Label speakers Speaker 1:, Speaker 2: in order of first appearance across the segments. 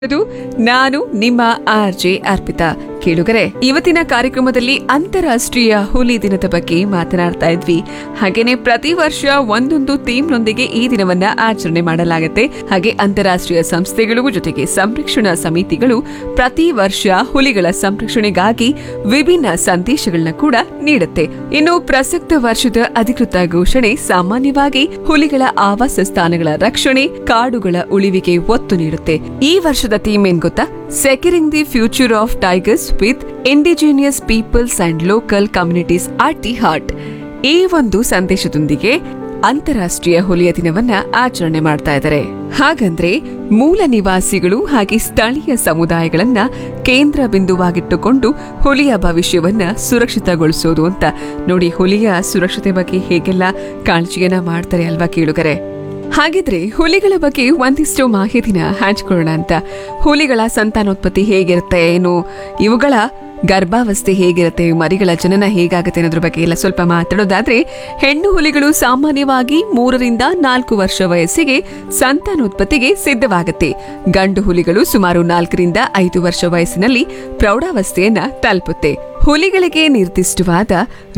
Speaker 1: ಅದು ನಾನು ನಿಮ್ಮ ಆರ್ ಜೆ ಅರ್ಪಿತಾ ಕೇಳುಗರೆ ಇವತ್ತಿನ ಕಾರ್ಯಕ್ರಮದಲ್ಲಿ ಅಂತಾರಾಷ್ಟ್ರೀಯ ಹುಲಿ ದಿನದ ಬಗ್ಗೆ ಮಾತನಾಡ್ತಾ ಇದ್ವಿ ಹಾಗೇನೆ ಪ್ರತಿ ವರ್ಷ ಒಂದೊಂದು ಥೀಮ್ನೊಂದಿಗೆ ಈ ದಿನವನ್ನ ಆಚರಣೆ ಮಾಡಲಾಗುತ್ತೆ ಹಾಗೆ ಅಂತಾರಾಷ್ಟ್ರೀಯ ಸಂಸ್ಥೆಗಳು ಜೊತೆಗೆ ಸಂರಕ್ಷಣಾ ಸಮಿತಿಗಳು ಪ್ರತಿ ವರ್ಷ ಹುಲಿಗಳ ಸಂರಕ್ಷಣೆಗಾಗಿ ವಿಭಿನ್ನ ಸಂದೇಶಗಳನ್ನ ಕೂಡ ನೀಡುತ್ತೆ ಇನ್ನು ಪ್ರಸಕ್ತ ವರ್ಷದ ಅಧಿಕೃತ ಘೋಷಣೆ ಸಾಮಾನ್ಯವಾಗಿ ಹುಲಿಗಳ ಆವಾಸ ಸ್ಥಾನಗಳ ರಕ್ಷಣೆ ಕಾಡುಗಳ ಉಳಿವಿಗೆ ಒತ್ತು ನೀಡುತ್ತೆ ಈ ವರ್ಷದ ಥೀಮ್ ಏನ್ ಗೊತ್ತಾ securing the future of tigers with indigenous peoples and local communities at the heart ಈ ಒಂದು ಸಂದೇಶದೊಂದಿಗೆ ಅಂತಾರಾಷ್ಟ್ರೀಯ ಹುಲಿಯ ದಿನವನ್ನ ಆಚರಣೆ ಮಾಡ್ತಾ ಇದ್ದಾರೆ ಹಾಗಂದ್ರೆ ಮೂಲ ನಿವಾಸಿಗಳು ಹಾಗೆ ಸ್ಥಳೀಯ ಸಮುದಾಯಗಳನ್ನ ಕೇಂದ್ರ ಬಿಂದುವಾಗಿಟ್ಟುಕೊಂಡು ಹುಲಿಯ ಭವಿಷ್ಯವನ್ನ ಸುರಕ್ಷಿತಗೊಳಿಸೋದು ಅಂತ ನೋಡಿ ಹುಲಿಯ ಸುರಕ್ಷತೆ ಬಗ್ಗೆ ಹೇಗೆಲ್ಲ ಕಾಳಜಿಯನ್ನ ಮಾಡ್ತಾರೆ ಅಲ್ವಾ ಕೇಳುಗರೆ ಹಾಗಿದ್ರೆ ಹುಲಿಗಳ ಬಗ್ಗೆ ಒಂದಿಷ್ಟು ಮಾಹಿತಿನ ಹಂಚ್ಕೊಳ್ಳೋಣ ಅಂತ ಹುಲಿಗಳ ಸಂತಾನೋತ್ಪತ್ತಿ ಹೇಗಿರುತ್ತೆ ಏನು ಇವುಗಳ ಗರ್ಭಾವಸ್ಥೆ ಹೇಗಿರುತ್ತೆ ಮರಿಗಳ ಜನನ ಹೇಗಾಗುತ್ತೆ ಅನ್ನೋದ್ರ ಬಗ್ಗೆ ಎಲ್ಲ ಸ್ವಲ್ಪ ಮಾತಾಡೋದಾದ್ರೆ ಹೆಣ್ಣು ಹುಲಿಗಳು ಸಾಮಾನ್ಯವಾಗಿ ಮೂರರಿಂದ ನಾಲ್ಕು ವರ್ಷ ವಯಸ್ಸಿಗೆ ಸಂತಾನೋತ್ಪತ್ತಿಗೆ ಸಿದ್ಧವಾಗುತ್ತೆ ಗಂಡು ಹುಲಿಗಳು ಸುಮಾರು ನಾಲ್ಕರಿಂದ ಐದು ವರ್ಷ ವಯಸ್ಸಿನಲ್ಲಿ ಪ್ರೌಢಾವಸ್ಥೆಯನ್ನ ತಲುಪುತ್ತೆ ಹುಲಿಗಳಿಗೆ ನಿರ್ದಿಷ್ಟವಾದ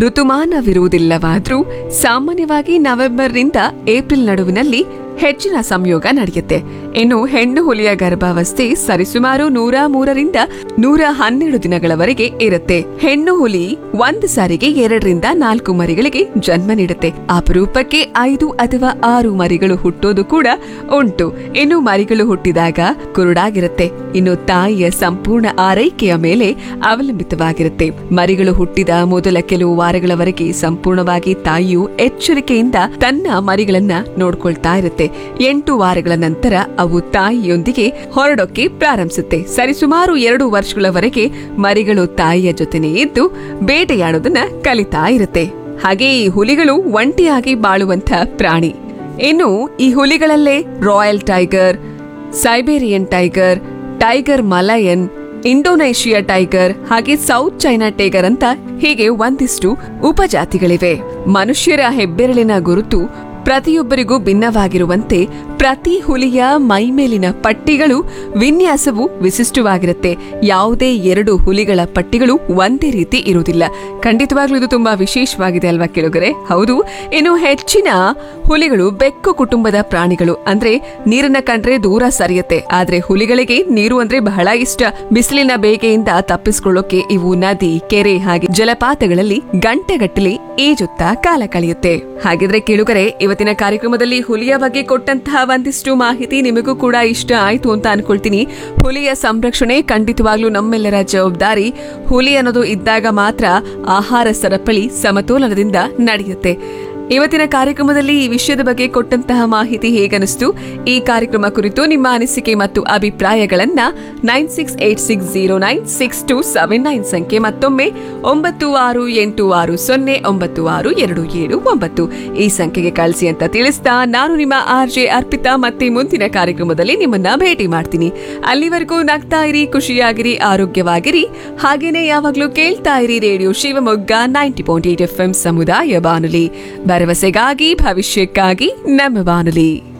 Speaker 1: ಋತುಮಾನವಿರುವುದಿಲ್ಲವಾದ್ರೂ ಸಾಮಾನ್ಯವಾಗಿ ನವೆಂಬರ್ನಿಂದ ಏಪ್ರಿಲ್ ನಡುವಿನಲ್ಲಿ ಹೆಚ್ಚಿನ ಸಂಯೋಗ ನಡೆಯುತ್ತೆ ಇನ್ನು ಹೆಣ್ಣು ಹುಲಿಯ ಗರ್ಭಾವಸ್ಥೆ ಸರಿಸುಮಾರು ನೂರ ಮೂರರಿಂದ ನೂರ ಹನ್ನೆರಡು ದಿನಗಳವರೆಗೆ ಇರುತ್ತೆ ಹೆಣ್ಣು ಹುಲಿ ಒಂದು ಸಾರಿಗೆ ಎರಡರಿಂದ ನಾಲ್ಕು ಮರಿಗಳಿಗೆ ಜನ್ಮ ನೀಡುತ್ತೆ ಅಪರೂಪಕ್ಕೆ ಐದು ಅಥವಾ ಆರು ಮರಿಗಳು ಹುಟ್ಟೋದು ಕೂಡ ಉಂಟು ಇನ್ನು ಮರಿಗಳು ಹುಟ್ಟಿದಾಗ ಕುರುಡಾಗಿರುತ್ತೆ ಇನ್ನು ತಾಯಿಯ ಸಂಪೂರ್ಣ ಆರೈಕೆಯ ಮೇಲೆ ಅವಲಂಬಿತವಾಗಿರುತ್ತೆ ಮರಿಗಳು ಹುಟ್ಟಿದ ಮೊದಲ ಕೆಲವು ವಾರಗಳವರೆಗೆ ಸಂಪೂರ್ಣವಾಗಿ ತಾಯಿಯು ಎಚ್ಚರಿಕೆಯಿಂದ ತನ್ನ ಮರಿಗಳನ್ನ ನೋಡ್ಕೊಳ್ತಾ ಇರುತ್ತೆ ಎಂಟು ವಾರಗಳ ನಂತರ ಅವು ತಾಯಿಯೊಂದಿಗೆ ಹೊರಡೋಕೆ ಪ್ರಾರಂಭಿಸುತ್ತೆ ಸರಿಸುಮಾರು ಎರಡು ವರ್ಷಗಳವರೆಗೆ ಮರಿಗಳು ತಾಯಿಯ ಜೊತೆನೇ ಇದ್ದು ಬೇಟೆಯಾಡೋದನ್ನ ಕಲಿತಾ ಇರುತ್ತೆ ಹಾಗೆ ಈ ಹುಲಿಗಳು ಒಂಟಿಯಾಗಿ ಬಾಳುವಂತ ಪ್ರಾಣಿ ಇನ್ನು ಈ ಹುಲಿಗಳಲ್ಲೇ royal tiger Siberian tiger tiger Malayan Indonesia tiger ಹಾಗೆ ಸೌತ್ ಚೈನಾ ಟೈಗರ್ ಅಂತ ಹೀಗೆ ಒಂದಿಷ್ಟು ಉಪಜಾತಿಗಳಿವೆ ಮನುಷ್ಯರ ಹೆಬ್ಬೆರಳಿನ ಗುರುತು ಪ್ರತಿಯೊಬ್ಬರಿಗೂ ಭಿನ್ನವಾಗಿರುವಂತೆ ಪ್ರತಿ ಹುಲಿಯ ಮೈಮೇಲಿನ ಪಟ್ಟಿಗಳು ವಿನ್ಯಾಸವು ವಿಶಿಷ್ಟವಾಗಿರುತ್ತೆ ಯಾವುದೇ ಎರಡು ಹುಲಿಗಳ ಪಟ್ಟಿಗಳು ಒಂದೇ ರೀತಿ ಇರುವುದಿಲ್ಲ ಖಂಡಿತವಾಗ್ಲೂ ಇದು ತುಂಬಾ ವಿಶೇಷವಾಗಿದೆ ಅಲ್ವಾ ಕೆಳಗರೆ ಹೌದು ಇನ್ನು ಹೆಚ್ಚಿನ ಹುಲಿಗಳು ಬೆಕ್ಕು ಕುಟುಂಬದ ಪ್ರಾಣಿಗಳು ಅಂದ್ರೆ ನೀರನ್ನ ಕಂಡ್ರೆ ದೂರ ಸರಿಯುತ್ತೆ ಆದ್ರೆ ಹುಲಿಗಳಿಗೆ ನೀರು ಅಂದ್ರೆ ಬಹಳ ಇಷ್ಟ ಬಿಸಿಲಿನ ಬೇಗೆಯಿಂದ ತಪ್ಪಿಸಿಕೊಳ್ಳೋಕೆ ಇವು ನದಿ ಕೆರೆ ಹಾಗೆ ಜಲಪಾತಗಳಲ್ಲಿ ಗಂಟೆಗಟ್ಟಲೆ ಈಜುತ್ತಾ ಕಾಲ ಕಳೆಯುತ್ತೆ ಹಾಗಿದ್ರೆ ಕೇಳುಗರೆ ಇವತ್ತಿನ ಕಾರ್ಯಕ್ರಮದಲ್ಲಿ ಹುಲಿಯ ಬಗ್ಗೆ ಕೊಟ್ಟಂತಹ ಒಂದಿಷ್ಟು ಮಾಹಿತಿ ನಿಮಗೂ ಕೂಡ ಇಷ್ಟ ಆಯ್ತು ಅಂತ ಅನ್ಕೊಳ್ತೀನಿ ಹುಲಿಯ ಸಂರಕ್ಷಣೆ ಖಂಡಿತವಾಗ್ಲೂ ನಮ್ಮೆಲ್ಲರ ಜವಾಬ್ದಾರಿ ಹುಲಿ ಅನ್ನೋದು ಇದ್ದಾಗ ಮಾತ್ರ ಆಹಾರ ಸರಪಳಿ ಸಮತೋಲನದಿಂದ ನಡೆಯುತ್ತೆ ಇವತ್ತಿನ ಕಾರ್ಯಕ್ರಮದಲ್ಲಿ ಈ ವಿಷಯದ ಬಗ್ಗೆ ಕೊಟ್ಟಂತಹ ಮಾಹಿತಿ ಹೇಗನಿಸ್ತು ಈ ಕಾರ್ಯಕ್ರಮ ಕುರಿತು ನಿಮ್ಮ ಅನಿಸಿಕೆ ಮತ್ತು ಅಭಿಪ್ರಾಯಗಳನ್ನ nine six eight six zero nine six two seven nine ಸಂಖ್ಯೆ ಮತ್ತೊಮ್ಮೆ ಒಂಬತ್ತು ಆರು ಎಂಟು ಆರು ಸೊನ್ನೆ ಒಂಬತ್ತು ಆರು ಎರಡು ಏಳು ಒಂಬತ್ತು ಈ ಸಂಖ್ಯೆಗೆ ಕಳಿಸಿ ಅಂತ ತಿಳಿಸ್ತಾ ನಾನು ನಿಮ್ಮ ಆರ್ ಜೆ ಅರ್ಪಿತಾ ಮತ್ತೆ ಮುಂದಿನ ಕಾರ್ಯಕ್ರಮದಲ್ಲಿ ನಿಮ್ಮನ್ನ ಭೇಟಿ ಮಾಡ್ತೀನಿ ಅಲ್ಲಿವರೆಗೂ ನಗ್ತಾ ಇರಿ ಖುಷಿಯಾಗಿರಿ ಆರೋಗ್ಯವಾಗಿರಿ ಹಾಗೇನೆ ಯಾವಾಗ್ಲೂ ಕೇಳ್ತಾ ಇರಿ radio Shivamogga ninety point eight F M ಸಮುದಾಯ ಬಾನುಲಿ ಭರವಸೆಗಾಗಿ ಭವಿಷ್ಯಕ್ಕಾಗಿ ನಮ್ಮ ಬಾನುಲಿ